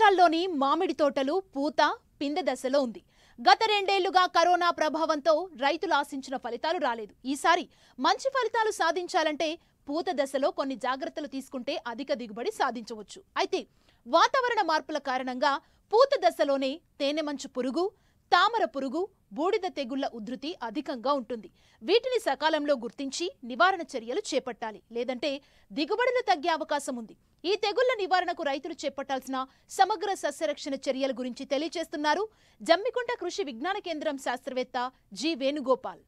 రాష్ట్రాల్లోని మామిడి తోటలు పూత పిందె దశలో ఉంది గత రెండేళ్లుగా కరోనా ప్రభావంతో రైతులు ఆశించిన ఫలితాలు రాలేదు ఈసారి మంచి ఫలితాలు సాధించాలంటే పూత దశలో కొన్ని జాగ్రత్తలు తీసుకుంటే అధిక దిగుబడి సాధించవచ్చు అయితే వాతావరణ మార్పుల కారణంగా పూత దశలోనే తేనె మంచు పురుగు తామర పురుగు బూడిద తెగుళ్ల ఉధృతి అధికంగా ఉంటుంది వీటిని సకాలంలో గుర్తించి నివారణ చర్యలు చేపట్టాలి లేదంటే దిగుబడులు తగ్గే అవకాశం ఉంది ఈ తెగుళ్ల నివారణకు రైతులు చేపట్టాల్సిన సమగ్ర సస్యరక్షణ చర్యల గురించి తెలియజేస్తున్నారు జమ్మికుంట కృషి విజ్ఞాన కేంద్రం శాస్త్రవేత్త జి వేణుగోపాల్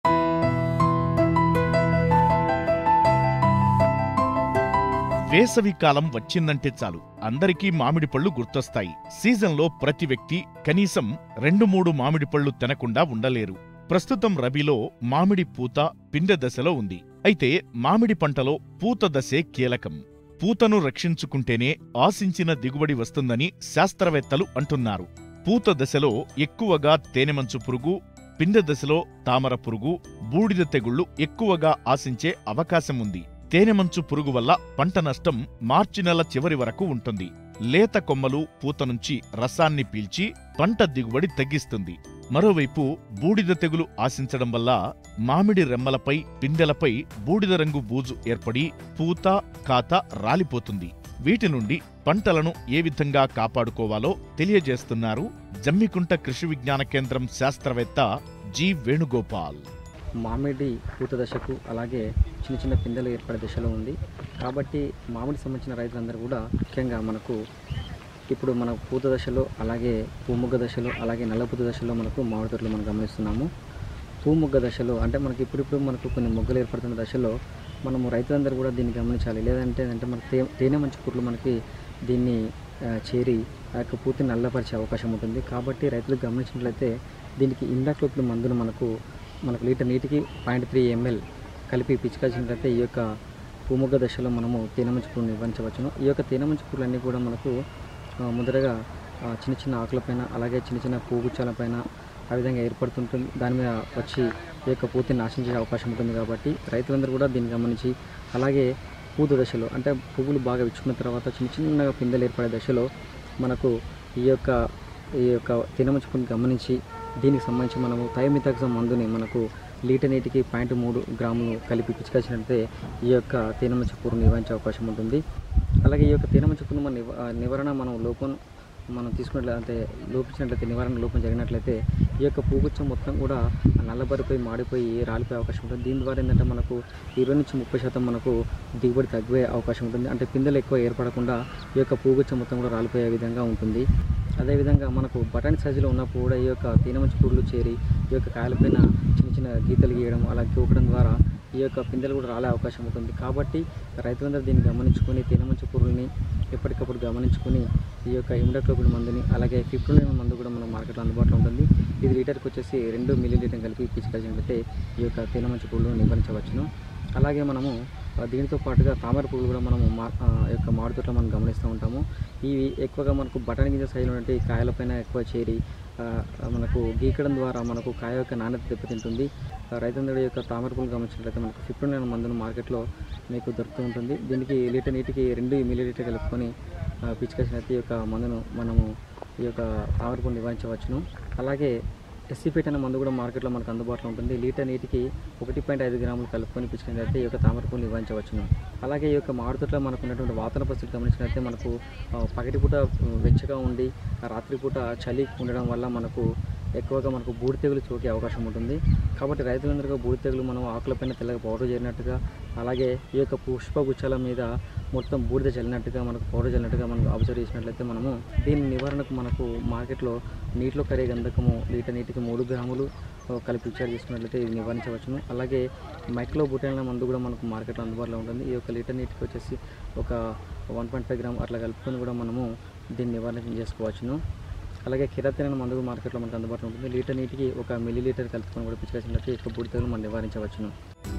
వేసవి కాలం వచ్చిందంటే చాలు అందరికీ మామిడి పళ్ళు గుర్తొస్తాయి సీజన్లో ప్రతి వ్యక్తి కనీసం రెండు మూడు మామిడి పళ్ళు తినకుండా ఉండలేరు ప్రస్తుతం రబీలో మామిడి పూత పిందె దశలో ఉంది అయితే మామిడి పంటలో పూత దశే కీలకం పూతను రక్షించుకుంటేనే ఆశించిన దిగుబడి వస్తుందని శాస్త్రవేత్తలు అంటున్నారు పూత దశలో ఎక్కువగా తేనెమంచు పురుగు పిందె దశలో తామర పురుగు బూడిద తెగుళ్లు ఎక్కువగా ఆశించే అవకాశం ఉంది తేనెమంచు పురుగు వల్ల పంట నష్టం మార్చి నెల చివరి వరకు ఉంటుంది లేత కొమ్మలు పూత నుంచి రసాన్ని పీల్చి పంట దిగుబడి తగ్గిస్తుంది మరోవైపు బూడిద తెగులు ఆశించడం వల్ల మామిడి రెమ్మలపై పిందెలపై బూడిద రంగు బూజు ఏర్పడి పూత కాత రాలిపోతుంది వీటి నుండి పంటలను ఏ విధంగా కాపాడుకోవాలో తెలియజేస్తున్నారు జమ్మికుంట కృషి విజ్ఞాన కేంద్రం శాస్త్రవేత్త జి వేణుగోపాల్ మామిడి పూత దశకు అలాగే చిన్న చిన్న పిందెలు ఏర్పడే దశలో ఉంది కాబట్టి మామిడి సంబంధించిన రైతులందరూ కూడా ముఖ్యంగా మనకు ఇప్పుడు మన పూత దశలో అలాగే పూముగ్గ దశలో అలాగే నల్లపూత దశలో మనకు మామిడి తోటలు మనం గమనిస్తున్నాము పూముగ్గ దశలో అంటే మనకి ఇప్పుడిప్పుడు మనకు కొన్ని మొగ్గలు ఏర్పడుతున్న దశలో మనము రైతులందరూ కూడా దీన్ని గమనించాలి లేదంటే అంటే మనకు తే తేనె మంచి పుట్లు మనకి దీన్ని ఆ, చేరి ఆ యొక్క పూర్తిని నల్లపరిచే అవకాశం ఉంటుంది కాబట్టి రైతులు గమనించినట్లయితే దీనికి ఇండాక్లోపిల్ మందును మనకు మనకు లీటర్ నీటికి పాయింట్ త్రీ ఎంఎల్ కలిపి పిచికాల్సినట్లయితే ఈ యొక్క పూమొగ్గ దశలో మనము తేనెమంచు పురుగును నివారించవచ్చును ఈ యొక్క తేనెమంచు పురుగులన్నీ కూడా మనకు ఆ, మొదటగా ఆ, చిన్న చిన్న ఆకులపైన అలాగే చిన్న చిన్న పూగుచ్చాలపైన ఆ విధంగా ఏర్పడుతుంటుంది దాని మీద వచ్చి ఈ యొక్క పూర్తిని నాశించే అవకాశం ఉంటుంది కాబట్టి రైతులందరూ కూడా దీన్ని గమనించి అలాగే పూత దశలో అంటే పువ్వులు బాగా విచ్చుకున్న తర్వాత చిన్న చిన్నగా పిందెలు ఏర్పడే దశలో మనకు ఈ యొక్క ఈ యొక్క తినమంచు పురుగుని గమనించి దీనికి సంబంధించి మనము థైమితాక్సం మందుని మనకు లీటర్ నీటికి పాయింట్ మూడు గ్రాములు కలిపి పిచికాల్సినట్లయితే ఈ యొక్క తేనెమంచు పురుగు నివారించే అవకాశం ఉంటుంది అలాగే ఈ యొక్క తేనెమంచు పురుగు మన నివ- ఆ, నివారణ మనం లోపం మనం తీసుకున్నట్లయితే లోపించినట్లయితే నివారణ లోపం జరిగినట్లయితే ఈ యొక్క పూగుచ్చం మొత్తం కూడా నల్లబరిపోయి మాడిపోయి రాలిపోయే అవకాశం ఉంటుంది దీని ద్వారా ఏంటంటే మనకు ఇరవై నుంచి ముప్పై శాతం మనకు దిగుబడి తగ్గే అవకాశం ఉంటుంది అంటే పిందెలు ఎక్కువ ఏర్పడకుండా ఈ యొక్క పూగుచ్చం మొత్తం కూడా రాలిపోయే విధంగా ఉంటుంది అదేవిధంగా మనకు బటానీ సైజులో ఉన్నప్పుడు కూడా ఈ యొక్క తేనెమంచి పురుగులు చేరి ఈ యొక్క కాయలపైన చిన్న చిన్న గీతలు గీయడం అలా గీకడం ద్వారా ఈ యొక్క పిందెలు కూడా రాలే అవకాశం ఉంటుంది కాబట్టి రైతులందరూ దీన్ని గమనించుకొని తేనెమంచి పురుగుల్ని ఎప్పటికప్పుడు గమనించుకొని ఈ యొక్క ఇమిడక్లోపిడ్ మందుని అలాగే ఫిఫ్టీన్ మందు కూడా మన మార్కెట్లో అందుబాటులో ఉంటుంది ఇది లీటర్కి వచ్చేసి రెండు మిల్లీ లీటర్ కలిపి పిచికాల్సినట్లయితే ఈ యొక్క తేనెమంచి పురుగులను నివారించవచ్చును అలాగే మనము ఆ, దీనితో పాటుగా తామర పువ్వులు కూడా మనము మా ఆ, యొక్క మామిడి తోటలో మనం గమనిస్తూ ఉంటాము ఇవి ఎక్కువగా మనకు బటానీ గింజ సైజులో ఉంటే ఈ కాయలపైన ఎక్కువ చేరి ఆ, మనకు గీకడం ద్వారా మనకు కాయ యొక్క నాణ్యత దెబ్బతింటుంది ఆ, రైతందరి యొక్క తామర పువ్వులు గమనించినట్లయితే మనకు ఫిఫ్టీన్ నైన్ మందును మార్కెట్లో మీకు దొరుకుతూ ఉంటుంది దీనికి లీటర్ నీటికి రెండు మిల్లీ లీటర్ కలుపుకొని ఆ, పిచికాసినట్టు ఈ యొక్క మందును మనము ఈ యొక్క తామర పువ్వులు నివారించవచ్చును అలాగే ఎస్సీపీట్ అనే మందు కూడా మార్కెట్లో మనకు అందుబాటులో ఉంటుంది లీటర్ నీటికి ఒకటి పాయింట్ ఐదు గ్రాములు కలుపుకొని పిచ్చినట్లయితే ఈ యొక్క తామర పువ్వులు నివారించవచ్చును అలాగే ఈ యొక్క మామిడి తోటలో మనకు ఉన్నటువంటి వాతావరణ పరిస్థితి గమనించినట్లయితే మనకు ఆ, పగటిపూట ఆ, వెచ్చగా ఉండి ఆ రాత్రిపూట చలి ఉండడం వల్ల మనకు ఎక్కువగా మనకు బూడి తెగులు సోకే అవకాశం ఉంటుంది కాబట్టి రైతులందరికీ బూడి తెగులు మనం ఆకులపైన తెల్లగా పౌడర్ చేరినట్టుగా అలాగే ఈ యొక్క పుష్పగుచ్చాల మీద మొత్తం బూడిద చల్లినట్టుగా మనకు పౌడర్ చల్లినట్టుగా మనం అబ్జర్వ్ చేసినట్లయితే మనము దీని నివారణకు మనకు మార్కెట్లో నీటిలో కరే గంధకము లీటర్ నీటికి మూడు గ్రాములు ఆ, కలిపి విచార చేసుకున్నట్లయితే ఇది నివారించవచ్చును అలాగే మైక్లో బుటైన మందు కూడా మనకు మార్కెట్లో అందుబాటులో ఉంటుంది ఈ యొక్క లీటర్ నీటికి వచ్చేసి ఒక వన్ పాయింట్ ఫైవ్ గ్రామ్ అట్లా కలుపుకొని కూడా మనము దీన్ని నివారణ చేసుకోవచ్చును అలాగే కిరతిన మందు కూడా మార్కెట్లో మనకు అందుబాటులో ఉంటుంది లీటర్ నీటికి ఒక మిల్లీ లీటర్ కలుపుకొని కూడా పిచ్చికేసినట్లయితే ఈ యొక్క బుడితలు మనం నివారించవచ్చును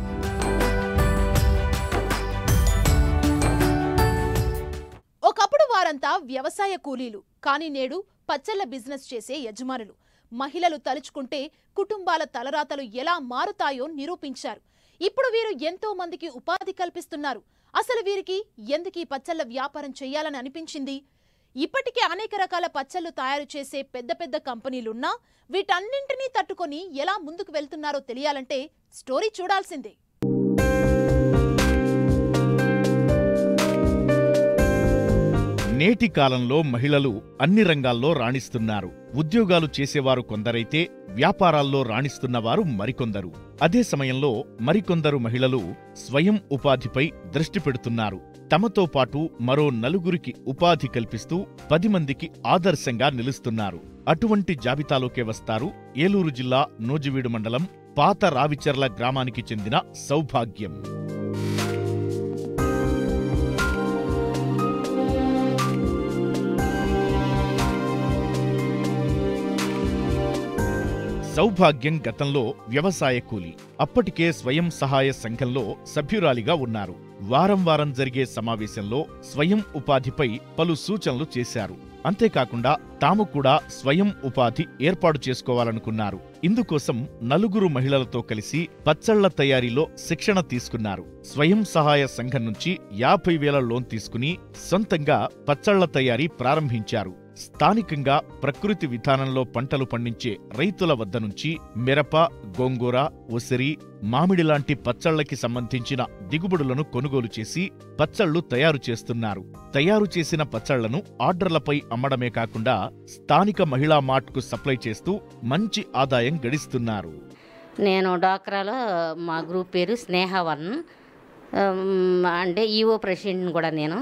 ఒకప్పుడు వారంతా వ్యవసాయ కూలీలు కానీ నేడు పచ్చళ్ళ బిజినెస్ చేసే యజమానులు మహిళలు తలుచుకుంటే కుటుంబాల తలరాతలు ఎలా మారుతాయో నిరూపించారు ఇప్పుడు వీరు ఎంతో మందికి ఉపాధి కల్పిస్తున్నారు అసలు వీరికి ఎందుకు ఈ పచ్చళ్ళ వ్యాపారం చేయాలని అనిపించింది ఇప్పటికే అనేక రకాల పచ్చళ్ళు తయారు చేసే పెద్ద పెద్ద కంపెనీలున్నా వీటన్నింటినీ తట్టుకొని ఎలా ముందుకు వెళ్తున్నారో తెలియాలంటే స్టోరీ చూడాల్సిందే నేటి కాలంలో మహిళలు అన్ని రంగాల్లో రాణిస్తున్నారు ఉద్యోగాలు చేసేవారు కొందరైతే వ్యాపారాల్లో రాణిస్తున్నవారు మరికొందరు అదే సమయంలో మరికొందరు మహిళలు స్వయం ఉపాధిపై దృష్టి పెడుతున్నారు తమతో పాటు మరో నలుగురికి ఉపాధి కల్పిస్తూ పది మందికి ఆదర్శంగా నిలుస్తున్నారు అటువంటి జాబితాలోకే వస్తారు ఏలూరు జిల్లా నూజివీడు మండలం పాత రావిచర్ల గ్రామానికి చెందిన సౌభాగ్యం సౌభాగ్యం గతంలో వ్యవసాయ కూలి అప్పటికే స్వయం సహాయ సంఘంలో సభ్యురాలిగా ఉన్నారు వారం వారం జరిగే సమావేశంలో స్వయం ఉపాధిపై పలు సూచనలు చేశారు అంతేకాకుండా తాము కూడా స్వయం ఉపాధి ఏర్పాటు చేసుకోవాలనుకున్నారు ఇందుకోసం నలుగురు మహిళలతో కలిసి పచ్చళ్ల తయారీలో శిక్షణ తీసుకున్నారు స్వయం సహాయ సంఘం నుంచి యాభై వేల లోన్ తీసుకుని సొంతంగా పచ్చళ్ల తయారీ ప్రారంభించారు స్థానికంగా ప్రకృతి విధానంలో పంటలు పండించే రైతుల వద్ద నుంచి మిరప గోంగూర ఉసిరి మామిడి లాంటి పచ్చళ్లకి సంబంధించిన దిగుబడులను కొనుగోలు చేసి పచ్చళ్లు తయారు చేస్తున్నారు తయారు చేసిన పచ్చళ్లను ఆర్డర్లపై అమ్మడమే కాకుండా స్థానిక మహిళా మార్ట్కు సప్లై చేస్తూ మంచి ఆదాయం గడిస్తున్నారు నేను డాక్రాలో మా గ్రూప్ పేరు స్నేహవన్ ఉమ్, అంటే ఈఓ ప్రెసిడెంట్ని కూడా నేను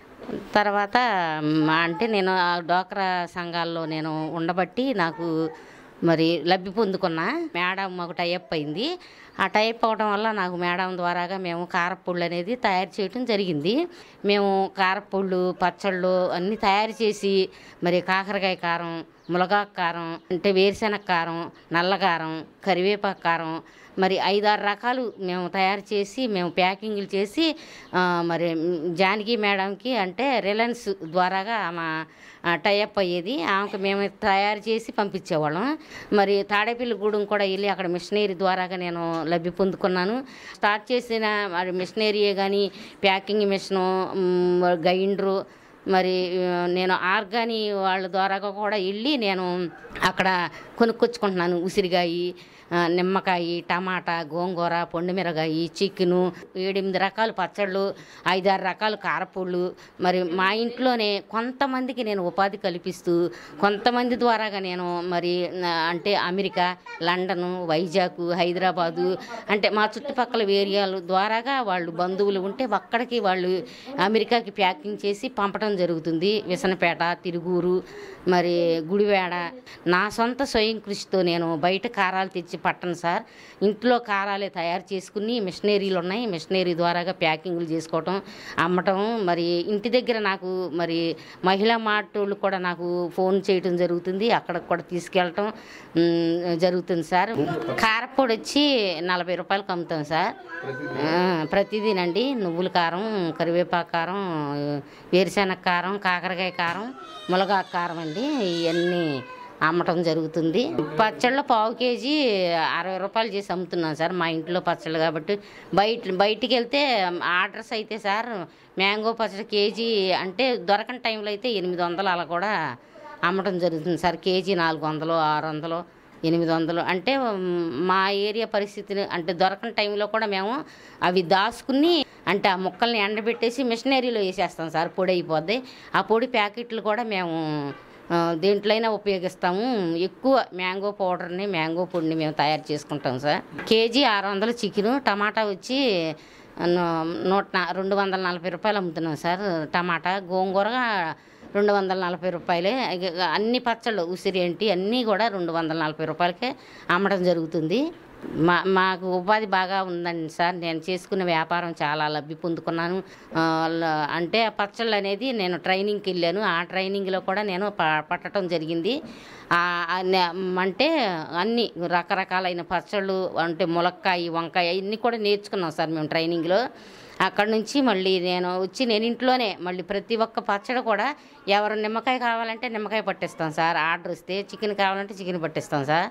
తర్వాత ఉమ్, అంటే నేను ఆ డాక్రా సంఘాల్లో నేను ఉండబట్టి నాకు మరి లబ్ధి పొందుకున్నా మేడం మాకు టైప్ అయింది ఆ టైప్ అవడం వల్ల నాకు మేడం ద్వారాగా మేము కారపొళ్ళు అనేది తయారు చేయడం జరిగింది మేము కారపొళ్ళు పచ్చళ్ళు అన్నీ తయారు చేసి మరి కాకరకాయ కారం ములగాకు కారం అంటే వేరుశెనగ కారం నల్లకారం కరివేపాకు కారం మరి ఐదారు రకాలు మేము తయారు చేసి మేము ప్యాకింగ్లు చేసి ఆ, మరి జానకి మేడంకి అంటే రిలయన్స్ ద్వారాగా ఆమె టైఅప్ అయ్యేది ఆమెకు మేము తయారు చేసి పంపించేవాళ్ళం మరి తాడేపల్లిగూడెం కూడా వెళ్ళి అక్కడ మిషనరీ ద్వారాగా నేను లబ్ధి పొందుకున్నాను స్టార్ట్ చేసిన మరి మిషనరీయే కానీ ప్యాకింగ్ మిషను మ్, గైండ్రు మరి ఆ, నేను ఆర్గాని వాళ్ళ ద్వారాగా కూడా వెళ్ళి నేను అక్కడ కొనుక్కొచ్చుకుంటున్నాను ఉసిరికాయి ఆ, నిమ్మకాయ టమాటా గోంగూర పొండుమిరగాయి చికెను ఏడెనిమిది రకాల పచ్చళ్ళు ఐదారు రకాల కారపొళ్ళు మరి మా ఇంట్లోనే కొంతమందికి నేను ఉపాధి కల్పిస్తూ కొంతమంది ద్వారాగా నేను మరి ఆ, అంటే అమెరికా లండను వైజాగ్ హైదరాబాదు అంటే మా చుట్టుపక్కల ఏరియాల ద్వారాగా వాళ్ళు బంధువులు ఉంటే అక్కడికి వాళ్ళు అమెరికాకి ప్యాకింగ్ చేసి పంపడం జరుగుతుంది విసనపేట తిరుగురు మరి గుడివాడ నా సొంత స్వయం కృషితో నేను బయట కారాలు తెచ్చి పట్టను సార్ ఇంట్లో కారాలే తయారు చేసుకుని మిషనరీలు ఉన్నాయి మిషనరీ ద్వారాగా ప్యాకింగ్లు చేసుకోవటం అమ్మటం మరి ఇంటి దగ్గర నాకు మరి మహిళా మార్ట్ వాళ్ళు కూడా నాకు ఫోన్ చేయటం జరుగుతుంది అక్కడికి కూడా తీసుకెళ్ళటం మ్, జరుగుతుంది సార్ కారపొడి వచ్చి నలభై రూపాయలకు అమ్ముతాం సార్ ఆ, ప్రతిదీనండి నువ్వుల కారం కరివేపాకు కారం వేరుశెనగ కారం కాకరకాయ కారం ములగాకు కారం అండి ఇవన్నీ అమ్మటం జరుగుతుంది పచ్చళ్ళు పావు కేజీ అరవై రూపాయలు చేసి అమ్ముతున్నాం సార్ మా ఇంట్లో పచ్చళ్ళు కాబట్టి బయట బయటికి వెళ్తే ఆర్డర్స్ అయితే సార్ మ్యాంగో పచ్చడి కేజీ అంటే దొరకని టైంలో అయితే ఎనిమిది వందలు అలా కూడా అమ్మటం జరుగుతుంది సార్ కేజీ నాలుగు వందలు ఆరు వందలు ఎనిమిది వందలు అంటే మ్, మా ఏరియా పరిస్థితిని అంటే దొరకని టైంలో కూడా మేము అవి దాచుకుని అంటే ఆ ముక్కల్ని ఎండబెట్టేసి మిషనరీలో వేసేస్తాం సార్ పొడి అయిపోద్ది ఆ పొడి ప్యాకెట్లు కూడా మేము ఆ, దేంట్లోనైనా ఉపయోగిస్తాము ఎక్కువ మ్యాంగో పౌడర్ని మ్యాంగో పొడిని మేము తయారు చేసుకుంటాం సార్ కేజీ ఆరు వందలు చికెను టమాటా వచ్చి ను- నూట నా- రెండు వందల నలభై రూపాయలు అమ్ముతున్నాం సార్ టమాటా గోంగూర రెండు వందల నలభై రూపాయలే ఇక అన్ని పచ్చళ్ళు ఉసిరి ఏంటి అన్నీ కూడా రెండు వందల నలభై రూపాయలకే అమ్మడం జరుగుతుంది మా మాకు ఉపాధి బాగా ఉందండి సార్ నేను చేసుకున్న వ్యాపారం చాలా లబ్ధి పొందుకున్నాను ఆ, ల- అంటే ఆ పచ్చళ్ళు అనేది నేను ట్రైనింగ్కి వెళ్ళాను ఆ ట్రైనింగ్లో కూడా నేను ప- పట్టడం జరిగింది ఆ, ఆ నే- అంటే అన్ని రకరకాలైన పచ్చళ్ళు అంటే ములక్కాయ వంకాయ ఇన్ని కూడా నేర్చుకున్నాం సార్ మేము ట్రైనింగ్లో అక్కడ నుంచి మళ్ళీ నేను వచ్చి నేను ఇంట్లోనే మళ్ళీ ప్రతి ఒక్క పచ్చడి కూడా ఎవరు నిమ్మకాయ కావాలంటే నిమ్మకాయ పట్టిస్తాం సార్ ఆర్డర్ ఇస్తే చికెన్ కావాలంటే చికెన్ పట్టిస్తాం సార్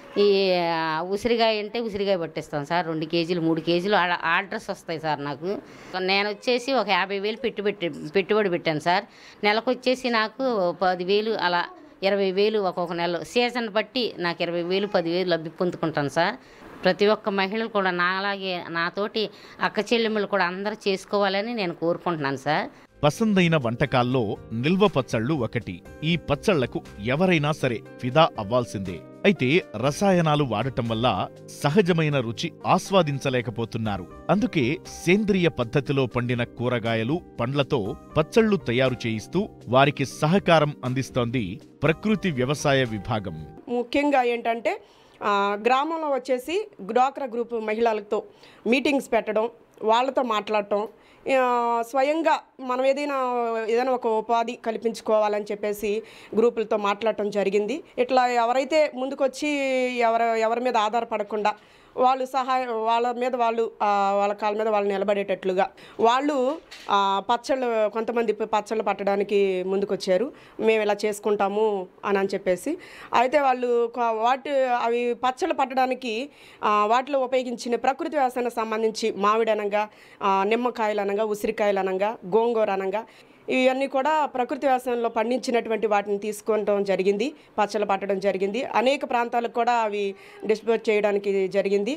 ఈ ఆ, ఉసిరికాయ అంటే ఉసిరికాయ పట్టిస్తాం సార్ రెండు కేజీలు మూడు కేజీలు ఆ- ఆర్డర్స్ వస్తాయి సార్ నాకు నేను వచ్చేసి ఒక యాభై వేలు పెట్టుబడి పెట్టుబడి పెట్టాను సార్ నెలకు వచ్చేసి నాకు పదివేలు అలా ఇరవై వేలు ఒక్కొక్క నెల సీజన్ బట్టి నాకు ఇరవై వేలు పదివేలు లబ్ధి పొందుకుంటాను సార్ ప్రతి ఒక్క మహిళలు కూడా నాలాగే నాతోటి అక్క చెల్లెమ్మలు కూడా అందరూ చేసుకోవాలని నేను కోరుకుంటున్నాను సార్ పసందైన వంటకాల్లో నిల్వ పచ్చళ్ళు ఒకటి ఈ పచ్చళ్లకు ఎవరైనా సరే ఫిదా అవ్వాల్సిందే అయితే రసాయనాలు వాడటం వల్ల సహజమైన రుచి ఆస్వాదించలేకపోతున్నారు అందుకే సేంద్రియ పద్ధతిలో పండిన కూరగాయలు పండ్లతో పచ్చళ్లు తయారు చేయిస్తూ వారికి సహకారం అందిస్తోంది ప్రకృతి వ్యవసాయ విభాగం ముఖ్యంగా ఏంటంటే ఆ, గ్రామంలో వచ్చేసి డ్వాక్రా గ్రూప్ మహిళలతో మీటింగ్స్ పెట్టడం వాళ్ళతో మాట్లాడటం ఆ, స్వయంగా మనం ఏదైనా ఏదైనా ఒక ఉపాధి కల్పించుకోవాలని చెప్పేసి గ్రూపులతో మాట్లాడటం జరిగింది ఇట్లా ఎవరైతే ముందుకొచ్చి ఎవరు ఎవరి మీద ఆధారపడకుండా వాళ్ళు సహాయం వాళ్ళ మీద వాళ్ళు ఆ, వాళ్ళ కాళ్ళ మీద వాళ్ళు నిలబడేటట్లుగా వాళ్ళు ఆ, పచ్చళ్ళు కొంతమంది ప- పచ్చళ్ళు పట్టడానికి ముందుకొచ్చారు మేము ఇలా చేసుకుంటాము అని అని చెప్పేసి అయితే వాళ్ళు కొ- వాటి అవి పచ్చళ్ళు పట్టడానికి ఆ, వాటిలో ఉపయోగించిన ప్రకృతి వ్యవసాయానికి సంబంధించి మామిడి అనంగా ఆ, నిమ్మకాయలు అనంగా ఉసిరికాయలు అనంగా గోంగూర అనంగా ఇవన్నీ కూడా ప్రకృతి వ్యవసాయంలో పండించినటువంటి వాటిని తీసుకోవడం జరిగింది పచ్చళ్ళు పట్టడం జరిగింది అనేక ప్రాంతాలకు కూడా అవి డిస్పోజ్ చేయడానికి జరిగింది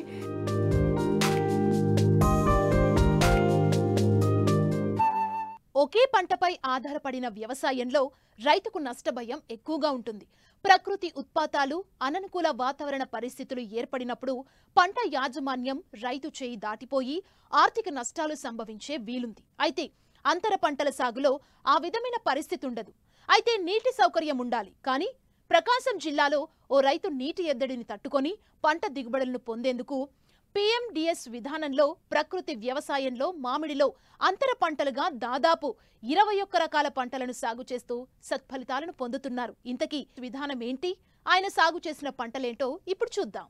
ఒకే పంటపై ఆధారపడిన వ్యవసాయంలో రైతుకు నష్టభయం ఎక్కువగా ఉంటుంది ప్రకృతి ఉత్పాతాలు అననుకూల వాతావరణ పరిస్థితులు ఏర్పడినప్పుడు పంట యాజమాన్యం రైతు చేయి దాటిపోయి ఆర్థిక నష్టాలు సంభవించే వీలుంది అయితే అంతర పంటల సాగులో ఆ విధమైన పరిస్థితి ఉండదు అయితే నీటి సౌకర్యం ఉండాలి కానీ ప్రకాశం జిల్లాలో ఓ రైతు నీటి ఎద్దడిని తట్టుకొని పంట దిగుబడులను పొందేందుకు పీఎండిఎస్ విధానంలో ప్రకృతి వ్యవసాయంలో మామిడిలో అంతర పంటలుగా దాదాపు ఇరవై ఒక్క రకాల పంటలను సాగు చేస్తూ సత్ఫలితాలను పొందుతున్నారు ఇంతకీ విధానం ఏంటి ఆయన సాగు చేసిన పంటలేంటో ఇప్పుడు చూద్దాం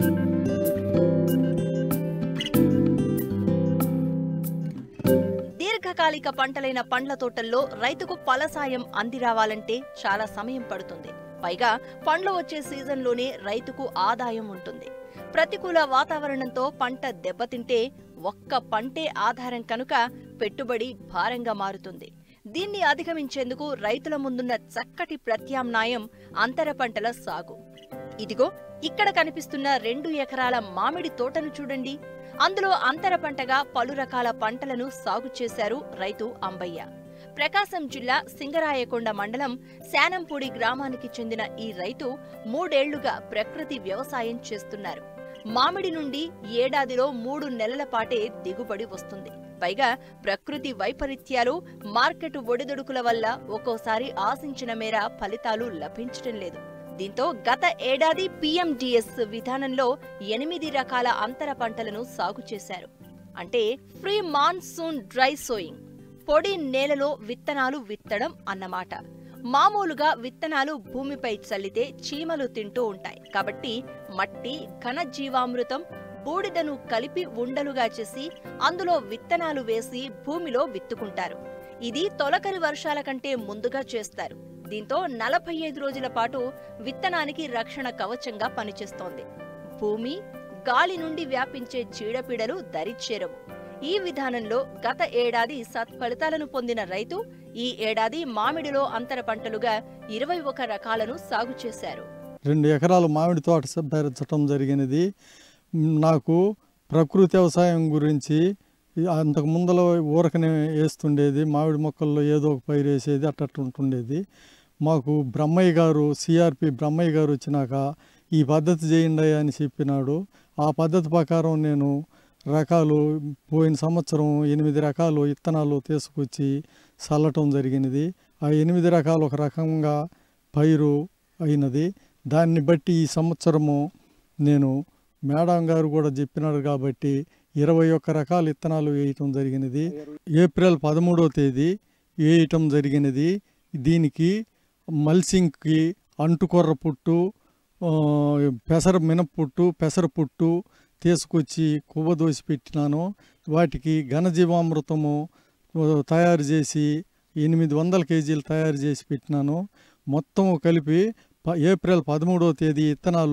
దీర్ఘకాలిక పంటలైన పండ్ల తోటల్లో రైతుకు ఫలసాయం అంది రావాలంటే చాలా సమయం పడుతుంది పైగా పండ్లు వచ్చే సీజన్లోనే రైతుకు ఆదాయం ఉంటుంది ప్రతికూల వాతావరణంతో పంట దెబ్బతింటే ఒక్క పంటే ఆధారం కనుక పెట్టుబడి భారంగా మారుతుంది దీన్ని అధిగమించేందుకు రైతుల ముందున్న చక్కటి ప్రత్యామ్నాయం అంతర పంటల సాగు ఇదిగో ఇక్కడ కనిపిస్తున్న రెండు ఎకరాల మామిడి తోటను చూడండి అందులో అంతర పంటగా పలు రకాల పంటలను సాగు చేశారు రైతు అంబయ్య ప్రకాశం జిల్లా సింగరాయకొండ మండలం శానంపూడి గ్రామానికి చెందిన ఈ రైతు మూడేళ్లుగా ప్రకృతి వ్యవసాయం చేస్తున్నారు మామిడి నుండి ఏడాదిలో మూడు నెలల పాటే దిగుబడి వస్తుంది పైగా ప్రకృతి వైపరీత్యాలు మార్కెట్ ఒడిదుడుకుల వల్ల ఒక్కోసారి ఆశించిన మేర ఫలితాలు లభించడం లేదు దీంతో గత ఏడాది పీఎండిఎస్ విధానంలో ఎనిమిది రకాల అంతర పంటలను సాగు చేశారు అంటే ఫ్రీ మాన్సూన్ డ్రై సోయింగ్ పొడి నేలలో విత్తనాలు విత్తడం అన్నమాట మామూలుగా విత్తనాలు భూమిపై చల్లితే చీమలు తింటూ ఉంటాయి కాబట్టి మట్టి ఘన జీవామృతం బూడిదను కలిపి ఉండలుగా చేసి అందులో విత్తనాలు వేసి భూమిలో విత్తుకుంటారు ఇది తొలకరి వర్షాల కంటే ముందుగా చేస్తారు దీంతో నలభై ఐదు రోజుల పాటు విత్తనానికి రక్షణ కవచంగా పనిచేస్తోంది భూమి గాలి నుండి వ్యాపించే చీడపీడలు దరిచేరవు ఈ విధానంలో గత ఏడాది సత్ఫలితాలను పొందిన రైతు ఈ ఏడాది మామిడిలో అంతర పంటలుగా ఇరవై ఒక రకాలను సాగు చేశారు రెండు ఎకరాల మామిడి తోట స- పెరచటం జరిగినది మ్, నాకు ప్రకృతి వ్యవసాయం గురించి ఈ అంతకు ముందల ఊరకనే వేస్తుండేది మామిడి మొక్కల్లో ఏదో ఒక పైరు వేసేది అట్టట్టు ఉంటుండేది మాకు బ్రహ్మయ్య గారు సిఆర్పి బ్రహ్మయ్య గారు వచ్చినాక ఈ పద్ధతి చేయండి అని చెప్పినాడు ఆ పద్ధతి ప్రకారం నేను రకాలు పోయిన సంవత్సరం ఎనిమిది రకాలు విత్తనాలు తీసుకొచ్చి చల్లటం జరిగినది ఆ ఎనిమిది రకాలు ఒక రకంగా పైరు అయినది దాన్ని బట్టి ఈ సంవత్సరము నేను మేడం గారు కూడా చెప్పినారు కాబట్టి ఇరవై ఒక్క రకాల విత్తనాలు వేయటం జరిగినది ఏప్రిల్ పదమూడవ తేదీ వేయటం జరిగినది దీనికి మల్సింగ్కి అంటుకొర్ర పుట్టు ఆ, పెసర మినప్పుట్టు పెసర పుట్టు తీసుకొచ్చి కువ్వదోసి పెట్టినాను వాటికి ఘనజీవామృతము ఆ, తయారు చేసి ఎనిమిది వందల కేజీలు తయారు చేసి పెట్టినాను మొత్తం కలిపి ప- ఏప్రిల్ పదమూడవ తేదీ విత్తనాలు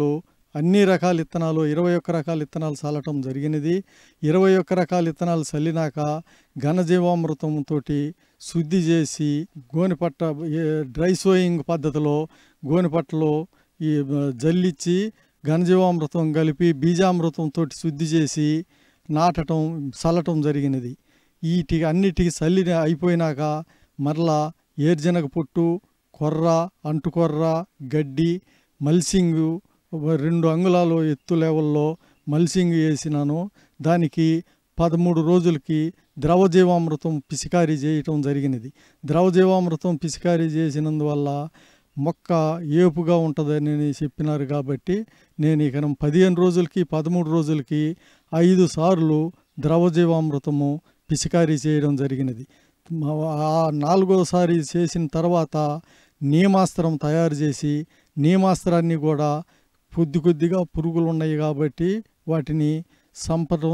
అన్ని రకాల విత్తనాలు ఇరవై ఒక్క రకాల విత్తనాలు చల్లటం జరిగినది ఇరవై ఒక్క రకాల విత్తనాలు చల్లినాక ఘనజీవామృతంతో శుద్ధి చేసి గోనిపట్ట ఏ డ్రై సోయింగ్ పద్ధతిలో గోనిపట్టలో ఈ ఆ, జల్లిచ్చి ఘనజీవామృతం కలిపి బీజామృతంతో శుద్ధి చేసి నాటటం చల్లటం జరిగినది వీటికి అన్నిటికి చల్లి అయిపోయినాక మరలా ఏర్జనక పొట్టు కొర్ర అంటుకొర్ర గడ్డి మల్సింగు రెండు అంగుళాలు ఎత్తు లెవెల్లో మల్సింగ్ వేసినాను దానికి పదమూడు రోజులకి ద్రవజీవామృతం పిచికారీ చేయటం జరిగినది ద్రవజీవామృతం పిచికారీ చేసినందువల్ల మొక్క ఏపుగా ఉంటుందని చెప్పినారు కాబట్టి నేను ఇక పదిహేను రోజులకి పదమూడు రోజులకి ఐదు సార్లు ద్రవజీవామృతము పిచికారీ చేయడం జరిగినది మా- ఆ నాలుగోసారి చేసిన తర్వాత నియమాస్త్రం తయారు చేసి నియమాస్త్రాన్ని కూడా కొద్ది కొద్దిగా పురుగులు ఉన్నాయి కాబట్టి వాటిని సంపటం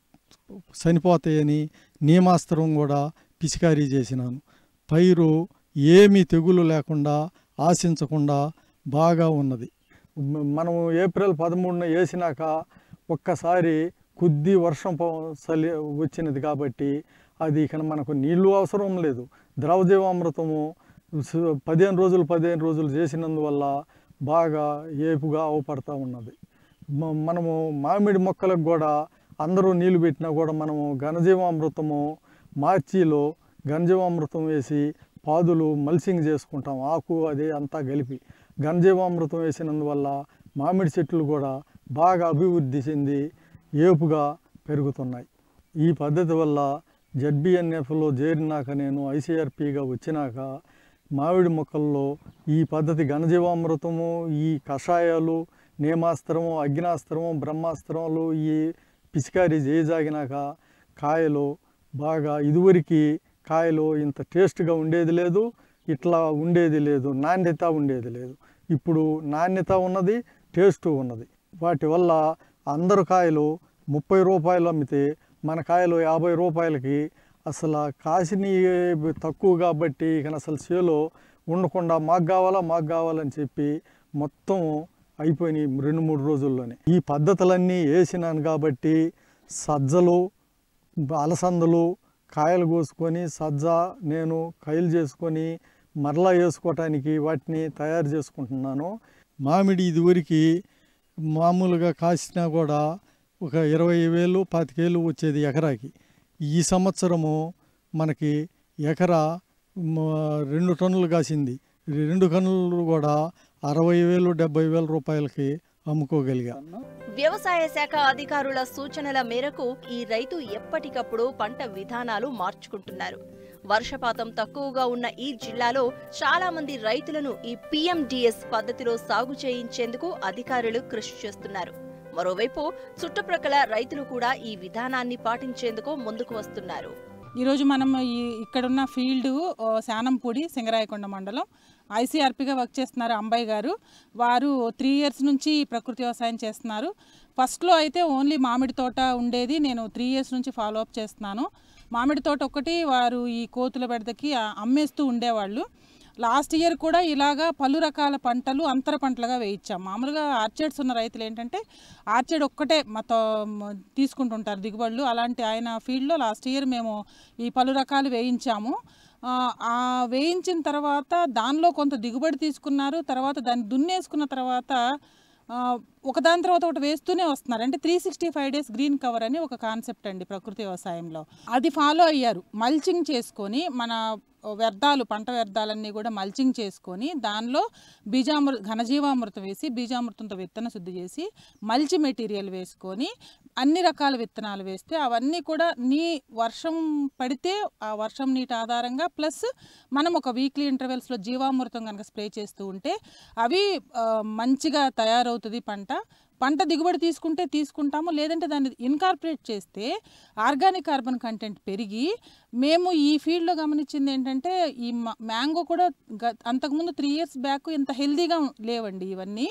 చనిపోతాయని నియమాస్త్రం కూడా పిచికారీ చేసినాను పైరు ఏమీ తెగులు లేకుండా ఆశించకుండా బాగా ఉన్నది మ- మనం ఏప్రిల్ పదమూడున వేసినాక ఒక్కసారి కొద్ది వర్షం ప- చలి వచ్చినది కాబట్టి అది ఇక మనకు నీళ్లు అవసరం లేదు ద్రవజీవామృతము స- పదిహేను రోజులు పదిహేను రోజులు చేసినందువల్ల బాగా ఏపుగా అవపడతా ఉన్నది మ- మనము మామిడి మొక్కలకు కూడా అందరూ నీళ్లు పెట్టినా కూడా మనము ఘనజీవామృతము మార్చిలో ఘనజీవామృతం వేసి పాదులు మల్సింగ్ చేసుకుంటాం ఆకు అది అంతా కలిపి ఘనజీవామృతం వేసినందువల్ల మామిడి చెట్లు కూడా బాగా అభివృద్ధి చెంది ఏపుగా పెరుగుతున్నాయి ఈ పద్ధతి వల్ల జడ్బిఎన్ఎఫ్లో చేరినాక నేను ఐసీఆర్పిగా వచ్చినాక మామిడి మొక్కల్లో ఈ పద్ధతి ఘనజీవామృతము ఈ కషాయాలు నేమాస్త్రము అగ్నాస్త్రము బ్రహ్మాస్త్రములు ఈ పిచికారీ చేయజాగినాక కాయలు బాగా ఇదివరకు కాయలు ఇంత టేస్ట్గా ఉండేది లేదు ఇట్లా ఉండేది లేదు నాణ్యత ఉండేది లేదు ఇప్పుడు నాణ్యత ఉన్నది టేస్ట్ ఉన్నది వాటి వల్ల అందరు కాయలు ముప్పై రూపాయలు అమ్మితే మన కాయలు యాభై రూపాయలకి అసలు కాసిని తక్కువ కాబట్టి ఇక అసలు చేలో ఉండకుండా మాకు కావాలా మాకు కావాలని చెప్పి మొత్తం అయిపోయినాయి రెండు మూడు రోజుల్లోనే ఈ పద్ధతులన్నీ వేసినాను కాబట్టి సజ్జలు అలసందలు కాయలు కోసుకొని సజ్జ నేను కైలు చేసుకొని మరలా వేసుకోవటానికి వాటిని తయారు చేసుకుంటున్నాను మామిడి ఇదివరకు మామూలుగా కాసినా కూడా ఒక ఇరవై వేలు పాతికేలు వచ్చేది ఎకరాకి ఈ సంవత్సరము మనకి ఎకరా మ, రెండు టన్నులు కాసింది ఈ రెండు టన్నులు కూడా అరవై వేలు డెబ్బై వేల రూపాయలకి అమ్ముకోగలిగా వ్యవసాయ శాఖ అధికారుల సూచనల మేరకు ఈ రైతు ఎప్పటికప్పుడు పంట విధానాలు మార్చుకుంటున్నారు వర్షపాతం తక్కువగా ఉన్న ఈ జిల్లాలో చాలా మంది రైతులను ఈ పీఎండిఎస్ పద్ధతిలో సాగు చేయించేందుకు అధికారులు కృషి చేస్తున్నారు మరోవైపు చుట్టుప్రక్కల రైతులు కూడా ఈ విధానాన్ని పాటించేందుకు ముందుకు వస్తున్నారు ఈరోజు మనం ఈ ఇక్కడున్న ఫీల్డ్ ఆ, శానంపూడి సింగరాయకొండ మండలం ఐసీఆర్పీగా వర్క్ చేస్తున్నారు అంబాయి గారు వారు త్రీ ఇయర్స్ నుంచి ప్రకృతి వ్యవసాయం చేస్తున్నారు ఫస్ట్లో అయితే ఓన్లీ మామిడి తోట ఉండేది నేను త్రీ ఇయర్స్ నుంచి ఫాలో అప్ చేస్తున్నాను మామిడి తోట ఒకటి వారు ఈ కోతుల బెడదకి ఆ, అమ్మేస్తూ ఉండేవాళ్ళు లాస్ట్ ఇయర్ కూడా ఇలాగా పలు రకాల పంటలు అంతర పంటలుగా వేయించాం మామూలుగా ఆర్చర్డ్స్ ఉన్న రైతులు ఏంటంటే ఆర్చర్డ్ ఒక్కటే మొత్తం తీసుకుంటుంటారు దిగుబడులు అలాంటి ఆయన ఫీల్డ్లో లాస్ట్ ఇయర్ మేము ఈ పలు రకాలు వేయించాము ఆ, ఆ వేయించిన తర్వాత దానిలో కొంత దిగుబడి తీసుకున్నారు తర్వాత దాన్ని దున్నేసుకున్న తర్వాత ఆ, ఒకదాని తర్వాత ఒకటి వేస్తూనే వస్తున్నారు అంటే three sixty five days green cover అని ఒక కాన్సెప్ట్ అండి ప్రకృతి వ్యవసాయంలో అది ఫాలో అయ్యారు మల్చింగ్ చేసుకొని మన వ్యర్థాలు పంట వ్యర్థాలన్నీ కూడా మల్చింగ్ చేసుకొని దానిలో బీజామృ ఘనజీవామృతం వేసి బీజామృతంతో విత్తన శుద్ధి చేసి మల్చి మెటీరియల్ వేసుకొని అన్ని రకాల విత్తనాలు వేస్తే అవన్నీ కూడా నీ వర్షం పడితే ఆ వర్షం నీటి ఆధారంగా ప్లస్ మనం ఒక వీక్లీ ఇంటర్వెల్స్లో జీవామృతం కనుక స్ప్రే చేస్తూ ఉంటే అవి ఆ, మంచిగా తయారవుతుంది పంట పంట దిగుబడి తీసుకుంటే తీసుకుంటాము లేదంటే దాన్ని ఇన్కార్పొరేట్ చేస్తే ఆర్గానిక్ కార్బన్ కంటెంట్ పెరిగి మేము ఈ ఫీల్డ్లో గమనించింది ఏంటంటే ఈ మ- మ్యాంగో కూడా గ- అంతకుముందు త్రీ ఇయర్స్ బ్యాక్ ఇంత హెల్దీగా లేవండి ఇవన్నీ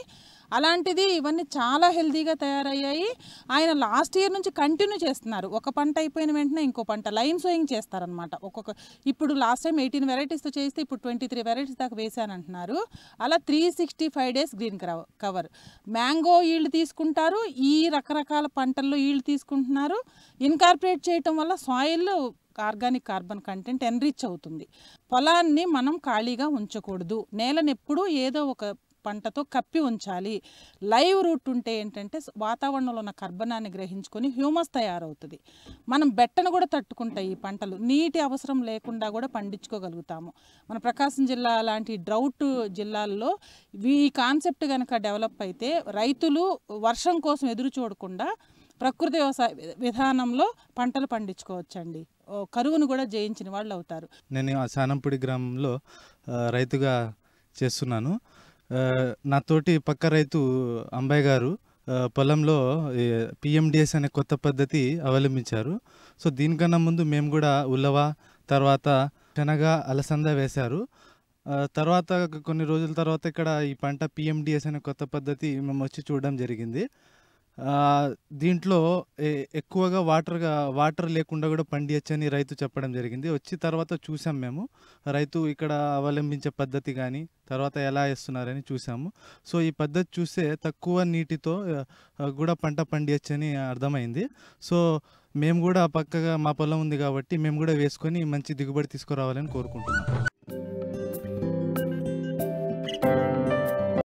అలాంటిది ఇవన్నీ చాలా హెల్తీగా తయారయ్యాయి ఆయన లాస్ట్ ఇయర్ నుంచి కంటిన్యూ చేస్తున్నారు ఒక పంట అయిపోయిన వెంటనే ఇంకో పంట లైన్ సోయింగ్ చేస్తారనమాట ఒక్కొక్క ఇప్పుడు లాస్ట్ టైం ఎయిటీన్ వెరైటీస్తో చేస్తే ఇప్పుడు ట్వంటీ త్రీ వెరైటీస్ దాకా వేసానంటున్నారు అలా three sixty five days green cover mango yield తీసుకుంటారు ఈ రకరకాల పంటల్లో ఈల్డ్ తీసుకుంటున్నారు ఇన్కార్పొరేట్ చేయటం వల్ల soil organic carbon content enrich అవుతుంది పొలాన్ని మనం ఖాళీగా ఉంచకూడదు నేలను ఎప్పుడూ ఏదో ఒక పంటతో కప్పి ఉంచాలి లైవ్ రూట్ ఉంటే ఏంటంటే వాతావరణంలో ఉన్న కర్బనాన్ని గ్రహించుకొని హ్యూమస్ తయారవుతుంది మనం బెట్టను కూడా తట్టుకుంటాయి ఈ పంటలు నీటి అవసరం లేకుండా కూడా పండించుకోగలుగుతాము మన ప్రకాశం జిల్లా లాంటి డ్రౌట్ జిల్లాల్లో ఈ కాన్సెప్ట్ కనుక డెవలప్ అయితే రైతులు వర్షం కోసం ఎదురు చూడకుండా ప్రకృతి వ్యవసాయ వి- విధానంలో పంటలు పండించుకోవచ్చండి ఓ, కరువును కూడా జయించిన వాళ్ళు అవుతారు నేను ఆ శానంపూడి గ్రామంలో ఆ, రైతుగా చేస్తున్నాను ఆ, నాతోటి పక్క రైతు అంబయ్య గారు ఆ, పొలంలో పిఎండిఎస్ అనే కొత్త పద్ధతి అవలంబించారు సో దీనికన్నా ముందు మేము కూడా ఉల్లవ తర్వాత శనగ అలసంద వేశారు ఆ, తర్వాత కొన్ని రోజుల తర్వాత ఇక్కడ ఈ పంట పిఎండిఎస్ అనే కొత్త పద్ధతి మేము వచ్చి చూడడం జరిగింది ఆ, దీంట్లో ఎ- ఎక్కువగా వాటర్గా వాటర్ లేకుండా కూడా పండియచ్చని రైతు చెప్పడం జరిగింది వచ్చి తర్వాత చూసాం మేము రైతు ఇక్కడ అవలంబించే పద్ధతి కానీ తర్వాత ఎలా వేస్తున్నారని చూసాము సో ఈ పద్ధతి చూస్తే తక్కువ నీటితో ఆ, కూడా పంట పండియచ్చని అర్థమైంది సో మేము కూడా పక్కగా మా పొలం ఉంది కాబట్టి మేము కూడా వేసుకొని మంచి దిగుబడి తీసుకురావాలని కోరుకుంటున్నాం